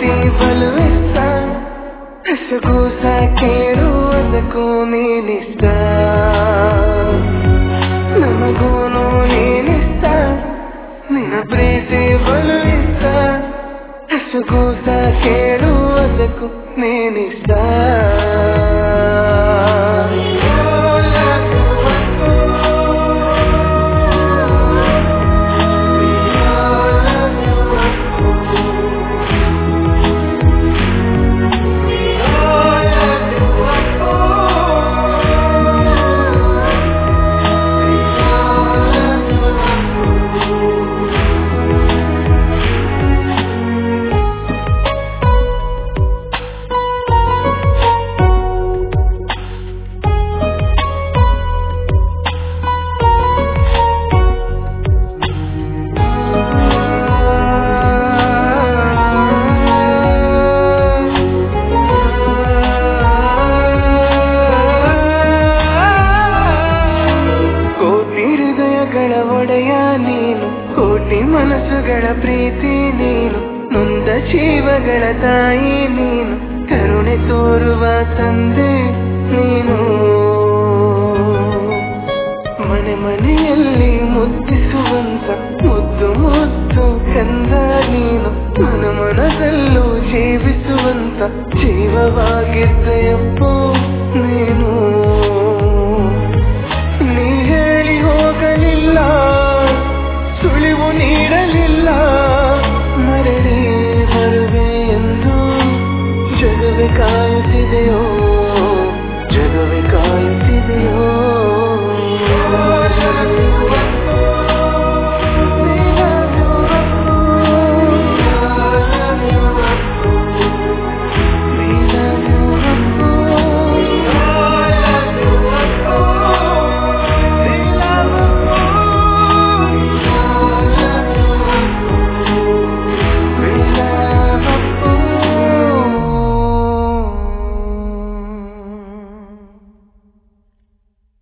ಪ್ರೀತಿ ಬಲುವಿಸ್ತ ಕಸಗೂಸ ಕೇಳುವುದಕ್ಕೂ ನೀನಿಷ್ಟ ನಮಗೂನು ನೀನಿಷ್ಟ ನಿನ್ನ ಪ್ರೀತಿ ಬಲುವಿಸ್ತ ಕಸಗೂಸ ಕೇಳುವುದಕ್ಕೂ ನೀನಿಷ್ಟ ಕೋಟಿ ಹೃದಯಗಳ ಒಡೆಯ ನೀನು ಕೋಟಿ ಮನಸ್ಸುಗಳ ಪ್ರೀತಿ ನೀನು ನೊಂದ ಜೀವಗಳ ತಾಯಿ ನೀನು ಕರುಣೆ ತೋರುವ ತಂದೆ ನೀನು ಮನೆ ಮನೆಯಲ್ಲಿ ಮುದ್ದಿಸುವಂತ ಮುದ್ದು ಮುದ್ದು ಕಂದ ನೀನು ಮನ ಮನದಲ್ಲೂ ಜೀವಿಸುವಂತ ಜೀವವಾಗಿದ್ದೆಯಪ್ಪೋ ನೀನು